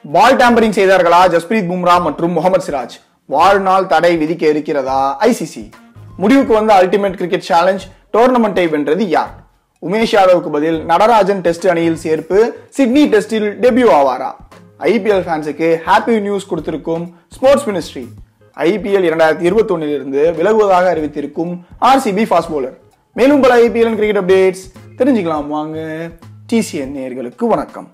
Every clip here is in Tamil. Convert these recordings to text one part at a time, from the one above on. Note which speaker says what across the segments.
Speaker 1: பால் டேம்பரிங் செய்தார்களா ஜஸ்பிரீத் பும்ரா மற்றும் முகமது சிராஜ் வாழ்நாள் தடை விதிக்க இருக்கிறதா ஐசிசி முடிவுக்கு வந்த அல்டிமேட் கிரிக்கெட் சேலஞ்ச் டோர்னமெண்ட்டை வென்றது யார் உமேஷ் யாதவுக்கு பதில் நடராஜன் டெஸ்ட் அணியில் சேர்ப்பு சிட்னி டெஸ்டில் டெபியூ ஆவாரா ஐபிஎல் ஃபேன்ஸுக்கு ஹாப்பி நியூஸ் கொடுத்திருக்கும் ஸ்போர்ட்ஸ் மினிஸ்ட்ரி ஐபிஎல் இரண்டாயிரத்தி இருபத்தி ஒன்னிலிருந்து விலகுவதாக அறிவித்திருக்கும் ஆர்சிபி ஃபாஸ்ட் bowler மேலும் பல ஐபிஎல் கிரிக்கெட் அப்டேட்ஸ் தெரிஞ்சுக்கலாம் வாங்க டிசிஎன் நேயர்களுக்கு வணக்கம்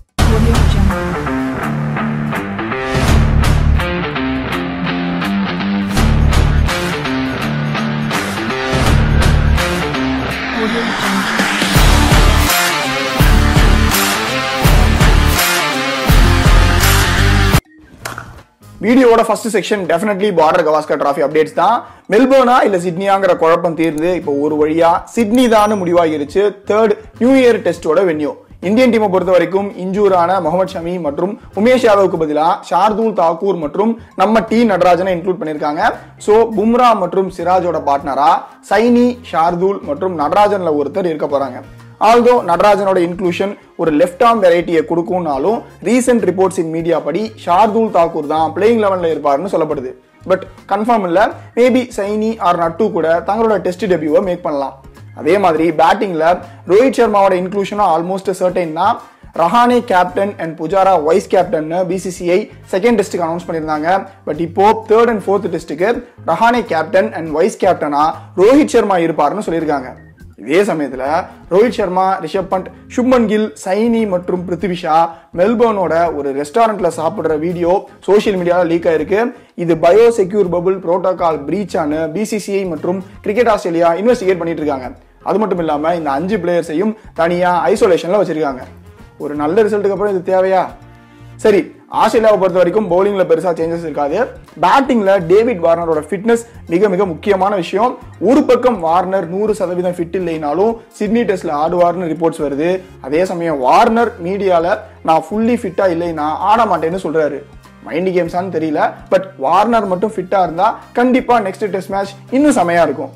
Speaker 1: வீடியோவோட first section definitely border Gavaskar trophy updates தான் மெல்போர்னா இல்ல சிட்னியாங்கிற குழப்பம் தீர்ந்து இப்போ ஒரு வழியா சிட்னி தான் முடிவாகிருச்சு தேர்ட் நியூ இயர் டெஸ்டோட வென்யூ இந்தியன் டீமை பொறுத்த வரைக்கும் இன்ஜூரான முகமது ஷமி மற்றும் உமேஷ் யாதவுக்கு பதிலாக ஷார்துல் தாக்கூர் மற்றும் நம்ம டி நடராஜனை இன்க்ளூட் பண்ணியிருக்காங்க ஸோ பும்ரா மற்றும் சிராஜோட பார்ட்னரா சைனி ஷார்துல் மற்றும் நடராஜன்ல ஒருத்தர் இருக்க போறாங்க ஆல்தோ நடராஜனோட இன்க்ளூஷன் ஒரு லெஃப்ட் ஆர்ம் வெரைட்டியை கொடுக்கும்னாலும் ரீசெண்ட் ரிப்போர்ட்ஸ் இன் மீடியா படி ஷார்துல் தாக்கூர் தான் பிளேயிங் லெவன்ல இருப்பாருன்னு சொல்லப்படுது பட் கன்ஃபார்ம் இல்ல மேபி சைனி ஆர் நட்டு கூட தங்களோட டெஸ்ட் டெபியூவை மேக் பண்ணலாம் அதே மாதிரி பேட்டிங்ல ரோஹித் சர்மாவோட இன்க்ளூஷனும் ஆல்மோஸ்ட் சர்டைன் தான் Rahane captain and Pujara vice captain BCCI second டெஸ்ட்டுக்கு அனௌன்ஸ் பண்ணியிருந்தாங்க பட் இப்போ தேர்ட் அண்ட் ஃபோர்த் டெஸ்ட்டுக்கு ரஹானே கேப்டன் அண்ட் வைஸ் கேப்டனா ரோஹித் சர்மா இருப்பாருன்னு சொல்லியிருக்காங்க இதே சமயத்துல ரோஹித் சர்மா ரிஷப் பண்ட் சுப்மன் கில் சைனி மற்றும் பிருத்திவிஷா மெல்போர்னோட ஒரு ரெஸ்டாரண்ட்ல சாப்பிடுற வீடியோ சோஷியல் மீடியால லீக் ஆயிருக்கு இது பயோ செக்யூர் பபுள் புரோட்டோகால் பிரீச்சானு பிசிசிஐ மற்றும் கிரிக்கெட் ஆஸ்திரேலியா இன்வெஸ்டிகேட் பண்ணிட்டு இருக்காங்க அது மட்டும் இல்லாம இந்த அஞ்சு பிளேயர்ஸையும் தனியா ஐசோலேஷன்ல வச்சிருக்காங்க ஒரு நல்ல ரிசல்ட்டுக்கு அப்புறம் இது தேவையா சரி ஆஸ்திரேலியாவை பொறுத்த வரைக்கும் பவுலிங்ல பெருசா சேஞ்சஸ் இருக்காது பேட்டிங்ல டேவிட் வார்னரோட ஃபிட்னஸ் மிக மிக முக்கியமான விஷயம் ஒரு பக்கம் வார்னர் நூறு சதவீதம் ஃபிட் இல்லைனாலும் சிட்னி டெஸ்ட்ல ஆடுவார்னு ரிப்போர்ட்ஸ் வருது அதே சமயம் வார்னர் மீடியால நான் ஃபுல்லி ஃபிட்டா இல்லைன்னா ஆட மாட்டேன்னு சொல்றாரு மைண்ட் கேம்ஸான்னு தெரியல பட் வார்னர் மட்டும் ஃபிட்டா இருந்தா கண்டிப்பா நெக்ஸ்ட் டெஸ்ட் மேட்ச் இன்னும் செமையா இருக்கும்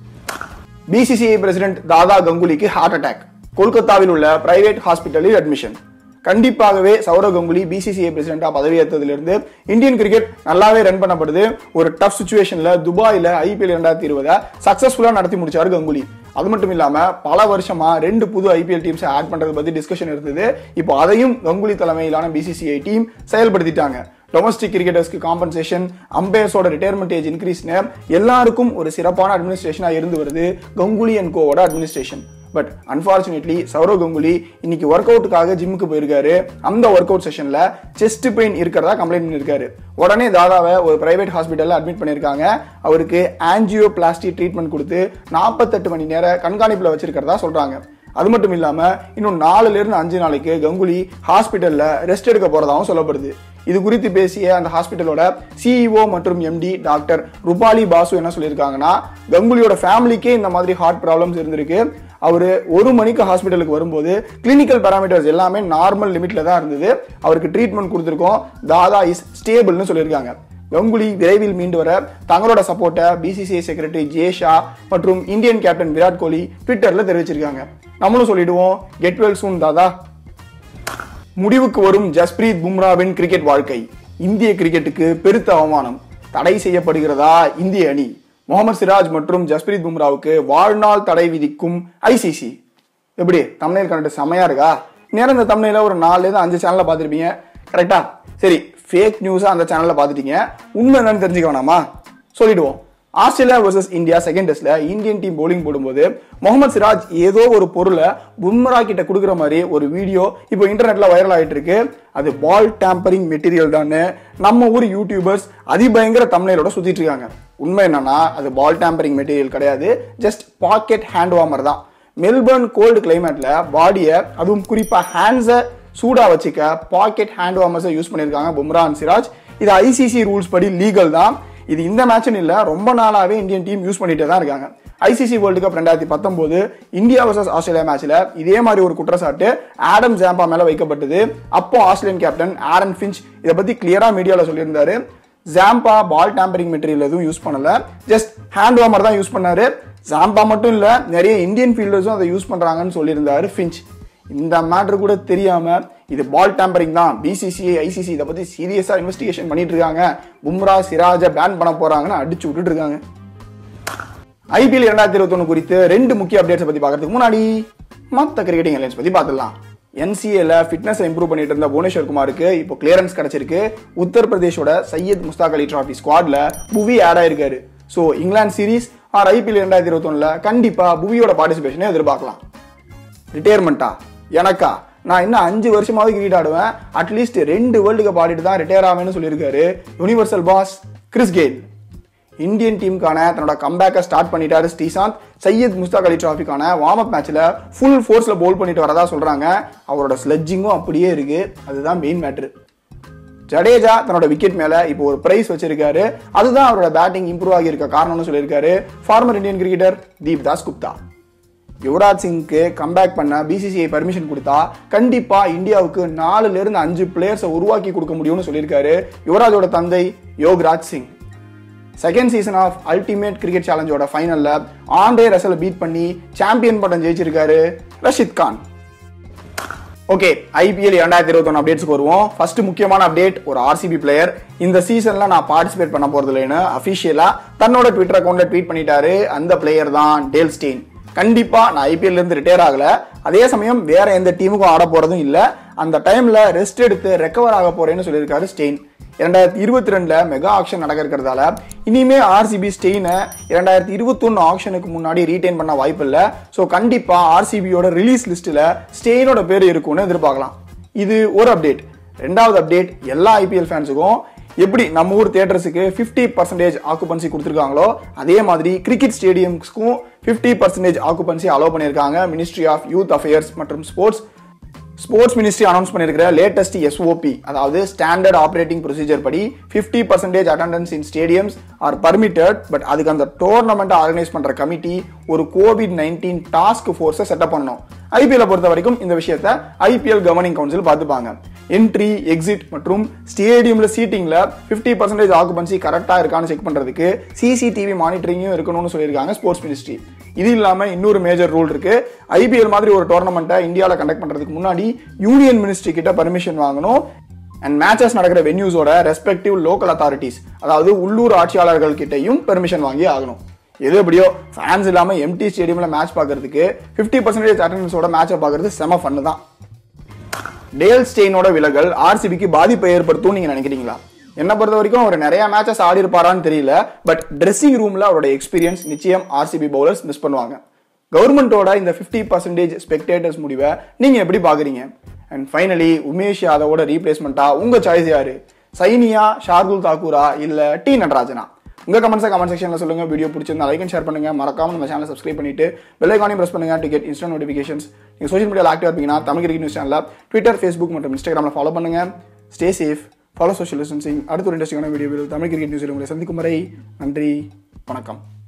Speaker 1: பிசிசிஐ பிரசிடென்ட் தாதா கங்குலிக்கு ஹார்ட் அட்டாக் கொல்கத்தாவில் உள்ள பிரைவேட் ஹாஸ்பிட்டலில் அட்மிஷன் கண்டிப்பாகவே சௌரவ் கங்குலி பிசிசிஐ பிரசிடென்டா பதவியேற்றதிலிருந்து இந்தியன் கிரிக்கெட் நல்லாவே ரன் பண்ணப்படுது ஒரு டஃப் சுச்சுவேஷன்ல துபாயில ஐபிஎல் இரண்டாயிரத்தி இருபதை சக்சஸ்ஃபுல்லா நடத்தி முடிச்சாரு கங்குலி அது மட்டும் இல்லாம பல வருஷமா ரெண்டு புது ஐபிஎல் டீம்ஸ் ஆட் பண்றது பத்தி டிஸ்கஷன் இருந்தது இப்போ அதையும் கங்குலி தலைமையிலான பிசிசிஐ டீம் செயல்படுத்திட்டாங்க டொமஸ்டிக் கிரிக்கெட்டர்ஸ்க்கு காம்பன்சேஷன் அம்பையர்ஸோட ரிட்டையர்மெண்ட் ஏஜ் இன்க்ரீஸ்னு எல்லாருக்கும் ஒரு சிறப்பான அட்மினிஸ்ட்ரேஷனாக இருந்து வருது கங்குலி அண்ட் கோவோட administration but unfortunately Sourav Ganguly இன்னைக்கு ஒர்க் அவுட்டுக்காக ஜிம்முக்கு போயிருக்காரு அந்த ஒர்க் அவுட் செஷன்ல செஸ்ட் பெயின் இருக்கிறதா கம்ப்ளைண்ட் பண்ணியிருக்காரு உடனே தாதாவை ஒரு பிரைவேட் ஹாஸ்பிட்டல்ல அட்மிட் பண்ணியிருக்காங்க அவருக்கு ஆன்ஜியோ பிளாஸ்டி ட்ரீட்மெண்ட் கொடுத்து நாற்பத்தெட்டு மணி நேர கண்காணிப்புல வச்சிருக்கிறதா சொல்றாங்க அது மட்டும் இல்லாம இன்னும் நாலுல இருந்து அஞ்சு நாளைக்கு கங்குலி ஹாஸ்பிட்டல்ல ரெஸ்ட் எடுக்க போறதாகவும் சொல்லப்படுது இது குறித்து பேசிய அந்த ஹாஸ்பிட்டலோட சிஇஓ மற்றும் எம்டி டாக்டர் ருபாலி பாசு என்ன சொல்லியிருக்காங்கன்னா கங்குலியோட ஃபேமிலிக்கே இந்த மாதிரி ஹார்ட் ப்ராப்ளம்ஸ் இருந்திருக்கு அவர் ஒரு மணிக்கு ஹாஸ்பிட்டலுக்கு வரும்போது கிளினிக்கல் பேராமீட்டர்ஸ் எல்லாமே நார்மல் லிமிட்ல தான் இருந்தது அவருக்கு ட்ரீட்மெண்ட் கொடுத்துருக்கோம் தாதா இஸ் ஸ்டேபிள்னு சொல்லியிருக்காங்க கங்குலி விரைவில் மீண்டு வர தங்களோட சப்போர்ட்டை பிசிசிஐ செக்ரட்டரி ஜேஷா மற்றும் இந்தியன் கேப்டன் விராட் கோலி ட்விட்டர்ல தெரிவிச்சிருக்காங்க நம்மளும் சொல்லிடுவோம் கெட் வெல் சூன் தாதா முடிவுக்கு வரும் ஜஸ்பிரீத் பும்ராவின் கிரிக்கெட் வாழ்க்கை இந்திய கிரிக்கெட்டுக்கு பெருத்த அவமானம் தடை செய்யப்படுகிறதா இந்திய அணி முகமது சிராஜ் மற்றும் ஜஸ்பிரீத் பும்ராவுக்கு வாழ்நாள் தடை விதிக்கும் ஐசிசி எப்படி தமிழில் கரெக்ட் செமையா இருக்கா நேரம் இந்த தமிழில் ஒரு நாலுல இருந்து அஞ்சு சேனல்ல பார்த்துருப்பீங்க கரெக்டா சரி ஃபேக் நியூஸா அந்த சேனல்ல பார்த்துட்டீங்க உண்மை என்னன்னு தெரிஞ்சுக்க வேணாமா சொல்லிடுவோம் ஆஸ்திரேலியா வர்சஸ் இந்தியா செகண்ட் டெஸ்ட்ல இந்தியன் டீம் bowling போடும்போது முகமது சிராஜ் ஏதோ ஒரு பொருளை பும்ரா கிட்ட கொடுக்குற மாதிரி ஒரு வீடியோ இப்போ இன்டர்நெட்ல வைரல் ஆயிட்டு இருக்கு அது பால் டேம்பரிங் மெட்டீரியல் தான் நம்ம ஊர் யூடியூபர்ஸ் அதிபயங்கர தமிழோட சுத்திட்டு இருக்காங்க உண்மை என்னன்னா அது பால் டேம்பரிங் மெட்டீரியல் கிடையாது ஜஸ்ட் பாக்கெட் ஹேண்ட் வார்மர் தான் மெல்பர்ன் கோல்டு கிளைமேட்ல பாடியை அதுவும் குறிப்பா ஹேண்ட்ஸை சூடா வச்சுக்க பாக்கெட் ஹேண்ட் வார்மர்ஸை யூஸ் பண்ணியிருக்காங்க பும்ரா அண்ட் சிராஜ் இது ஐசிசி ரூல்ஸ் படி லீகல் தான் இது இந்த மேட்ச்னு இல்ல ரொம்ப நாளாவே இந்தியன் டீம் யூஸ் பண்ணிட்டே தான் இருக்காங்க ஐசிசி வேர்ல்டு கப் ரெண்டாயிரத்தி பத்தொன்பது இந்தியா வர்சஸ் ஆஸ்திரேலியா மேட்ச்ல இதே மாதிரி ஒரு குற்றச்சாட்டு ஆடம் ஜாம்பா மேல வைக்கப்பட்டது அப்போ ஆஸ்திரேலியன் கேப்டன் ஆரன் ஃபின்ச் இதை பத்தி கிளியரா மீடியாவில் சொல்லியிருந்தாரு ஜாம்பா பால் டேம்பரிங் மெட்டீரியல் எதுவும் யூஸ் பண்ணல ஜஸ்ட் ஹேண்ட் வார்மர் தான் யூஸ் பண்ணாரு ஜாம்பா மட்டும் இல்ல நிறைய இந்தியன் ஃபீல்டர்ஸும் அதை யூஸ் பண்றாங்கன்னு சொல்லியிருந்தாரு ஃபின்ச் இந்த மேட்ரு கூட தெரியாம இது பால் டேம்பரிங் தான் பிசிசிஐ ஐசிசி இதை பத்தி சீரியஸா இன்வெஸ்டிகேஷன் பண்ணிட்டு இருக்காங்க பும்ரா சிராஜ பேன் பண்ண போறாங்கன்னு அடிச்சு விட்டுட்டு இருக்காங்க ஐபிஎல் இரண்டாயிரத்தி இருபத்தொன்னு குறித்து ரெண்டு முக்கிய அப்டேட்ஸ் பத்தி பார்க்கறதுக்கு முன்னாடி மத்த கிரிக்கெட்டிங் அலைன்ஸ் பத்தி பார்த்துடலாம் என்சிஏல ஃபிட்னஸ் இம்ப்ரூவ் பண்ணிட்டு இருந்த புவனேஸ்வர் குமாருக்கு இப்போ கிளியரன்ஸ் கிடைச்சிருக்கு உத்தரப்பிரதேஷோட சையத் முஸ்தாக் அலி டிராஃபி ஸ்குவாட்ல புவி ஆட் ஆயிருக்காரு so England series or IPL ரெண்டாயிரத்தி இருபத்தொன்னுல கண்டிப்பா புவியோட பார்ட்டிசிபேஷனை எதிர்பார்க்கலாம் ரிட்டையர்மெண்ட்டா எனக்கா நான் இன்னும் அஞ்சு வருஷமாவது கிரிக்கெட் ஆடுவேன் அட்லீஸ்ட் ரெண்டு வேர்ல்டு கப் ஆடிட்டு தான் ரிட்டையர் ஆவேன்னு சொல்லியிருக்காரு universal boss Chris Gayle Indian டீமுக்கான தன்னோட கம்பேக்கை ஸ்டார்ட் பண்ணிட்டாரு ஸ்ரீசாந்த் சையத் முஸ்தாக் அலி டிராஃபிக்கான வார்ம் அப் மேட்ச்ல ஃபுல் ஃபோர்ஸ்ல பவுல் பண்ணிட்டு வரதா சொல்றாங்க அவரோட ஸ்லெட்ஜிங்கும் அப்படியே இருக்கு அதுதான் மெயின் மேட்ரு ஜடேஜா தன்னோட விக்கெட் மேல இப்போ ஒரு பிரைஸ் வச்சிருக்காரு அதுதான் அவரோட பேட்டிங் இம்ப்ரூவ் ஆகி இருக்க காரணம்னு சொல்லியிருக்காரு former Indian cricketer Deep Das Gupta Yuvraj சிங்க்கு கம்பேக் பண்ண பிசிசிஐ பர்மிஷன் கொடுத்தா கண்டிப்பா இந்தியாவுக்கு நாலுல இருந்து அஞ்சு பிளேயர்ஸை உருவாக்கி கொடுக்க முடியும்னு சொல்லியிருக்காரு யுவராஜோட தந்தை Yograj Singh second season of ultimate cricket சேலஞ்சோட ஃபைனல்ல ஆண்டே ரசலை பீட் பண்ணி சாம்பியன் பட்டம் ஜெயிச்சிருக்காரு ரஷித் கான் ஓகே ஐபிஎல் இரண்டாயிரத்தி இருபத்தொன்னு அப்டேட்ஸ்க்கு வருவோம் ஃபர்ஸ்ட் முக்கியமான அப்டேட் ஒரு ஆர்சிபி பிளேயர் இந்த சீசன்ல நான் பார்ட்டிசிபேட் பண்ண போறது இல்லைன்னு அபிஷியலா தன்னோட ட்விட்டர் அக்கௌண்ட்ல ட்வீட் பண்ணிட்டாரு அந்த பிளேயர் தான் டேல் ஸ்டெயின் கண்டிப்பா நான் ஐபிஎல் இருந்து ரிட்டையர் ஆகல அதே சமயம் வேற எந்த டீமுக்கும் ஆட போறதும் இல்ல அந்த டைம்ல ரெஸ்ட் எடுத்து ரெக்கவர் ஆக போறேன்னு சொல்லியிருக்காரு ஸ்டெயின் இரண்டாயிரத்தி இருபத்தி ரெண்டுல மெகா ஆக்ஷன் நடக்க இருக்கிறதால இனிமே ஆர்சிபி ஸ்டெயினை இரண்டாயிரத்தி இருபத்தொன்னு ஆக்ஷனுக்கு முன்னாடி ரீடைன் பண்ண வாய்ப்பு இல்லை ஸோ கண்டிப்பா ஆர்சிபியோட ரிலீஸ் லிஸ்ட்ல ஸ்டெயினோட பேர் இருக்கும்னு எதிர்பார்க்கலாம் இது ஒரு அப்டேட் ரெண்டாவது அப்டேட் எல்லா ஐபிஎல் ஃபேன்ஸுக்கும் எப்படி நம்ம ஊர் தியேட்டர்ஸுக்கு ஃபிஃப்டி பர்சன்டேஜ் ஆக்குபன்சி கொடுத்துருக்காங்களோ அதே மாதிரி கிரிக்கெட் ஸ்டேடியம்ஸ்க்கும் ஃபிஃப்டி பர்சன்டேஜ் ஆக்குபன்சி அலோவ் பண்ணியிருக்காங்க மினிஸ்ட்ரி ஆஃப் யூத் அஃபேர்ஸ் மற்றும் ஸ்போர்ட்ஸ் ஸ்போர்ட்ஸ் மினிஸ்ட்ரி அனௌன்ஸ் பண்ணியிருக்கிற லேட்டஸ்ட் எஸ்ஓபி அதாவது ஸ்டாண்டர்ட் ஆப்ரேட்டிங் ப்ரொசீஜர் படி fifty percentage attendance in stadiums are permitted but அதுக்கு அந்த டோர்னமெண்ட்டை ஆர்கனைஸ் பண்ற கமிட்டி ஒரு கோவிட் நைன்டீன் டாஸ்க் ஃபோர்ஸை செட்டப் பண்ணணும் ஐபிஎல் பொறுத்த வரைக்கும் இந்த விஷயத்த ஐபிஎல் கவர்னிங் கவுன்சில் பார்த்துப்பாங்க என்ட்ரி எக்ஸிட் மற்றும் ஸ்டேடியம்ல சீட்டிங்ல ஃபிஃப்டி பர்சன்டேஜ் ஆக்குபன்சி கரெக்டா இருக்கான்னு செக் பண்றதுக்கு சிசிடிவி மானிட்டரிங்கும் இருக்கணும்னு சொல்லியிருக்காங்க ஸ்போர்ட்ஸ் மினிஸ்ட்ரி இது இல்லாம இன்னொரு மேஜர் ரூல் இருக்கு ஐபிஎல் மாதிரி ஒரு டோர்னமெண்ட்டை இந்தியாவில் கண்டக்ட் பண்றதுக்கு முன்னாடி யூனியன் மினிஸ்ட்ரி கிட்ட பர்மிஷன் வாங்கணும் அண்ட் மேட்சஸ் நடக்கிற வென்யூஸோட ரெஸ்பெக்டிவ் லோக்கல் அத்தாரிட்டிஸ் அதாவது உள்ளூர் ஆட்சியாளர்கள் கிட்டையும் பெர்மிஷன் வாங்கி ஆகணும் எது எப்படியோ ஃபேன்ஸ் இல்லாம எம்டி ஸ்டேடியம்ல மேட்ச் பார்க்கறதுக்கு ஃபிஃப்டி பர்சன்டேஜ் அட்டண்டன்ஸோட மேட்சை பார்க்கறது செம ஃபன்னு தான் டேல் ஸ்டெயினோட விலகல் ஆர்சிபிக்கு பாதிப்பை ஏற்படுத்தும் நீங்க நினைக்கிறீங்களா என்ன பொறுத்த வரைக்கும் அவர் நிறைய மேட்சஸ் ஆடி இருப்பாரான்னு தெரியல பட் ட்ரெஸ்ஸிங் ரூம்ல அவரோட எக்ஸ்பீரியன்ஸ் நிச்சயம் ஆர்சிபி பவுலர்ஸ் மிஸ் பண்ணுவாங்க கவர்மெண்டோட இந்த ஃபிஃப்டி பர்சன்டேஜ் ஸ்பெக்டேட்டர்ஸ் முடிவை நீங்க எப்படி பாக்குறீங்க அண்ட் ஃபைனலி உமேஷ் யாதவோட ரீப்ளேஸ்மெண்ட்டா உங்க சாய்ஸ் யாரு சைனியா ஷார்துல் தாக்கூரா இல்ல டி நடராஜனா உங்க கமெண்ட்ஸை கமெண்ட் செக்ஷன்ல சொல்லுங்க வீடியோ பிடிச்சிருந்தா லைக் அண்ட் ஷேர் பண்ணுங்க மறக்காம நம்ம சேனலை சப்ஸ்கிரைப் பண்ணிட்டு பெல் ஐக்கானையும் பிரஸ் பண்ணுங்க டு கெட் இன்ஸ்டன்ட் நோட்டிஃபிகேஷன்ஸ் நீங்க சோஷியல் மீடியாவில் ஆக்டிவ் இருப்பீங்கன்னா தமிழ் கிரிக்கெட் நியூஸ் சேனலில் ட்விட்டர் ஃபேஸ்புக் மற்றும் இன்ஸ்டாகிராமில் ஃபாலோ பண்ணுங்க stay safe follow social distancing அடுத்த ஒரு இன்ட்ரெஸ்டிங்கான வீடியோவில் தமிழ் கிரிக்கெட் நியூஸில் உங்களை சந்திக்கும் வரை நன்றி வணக்கம்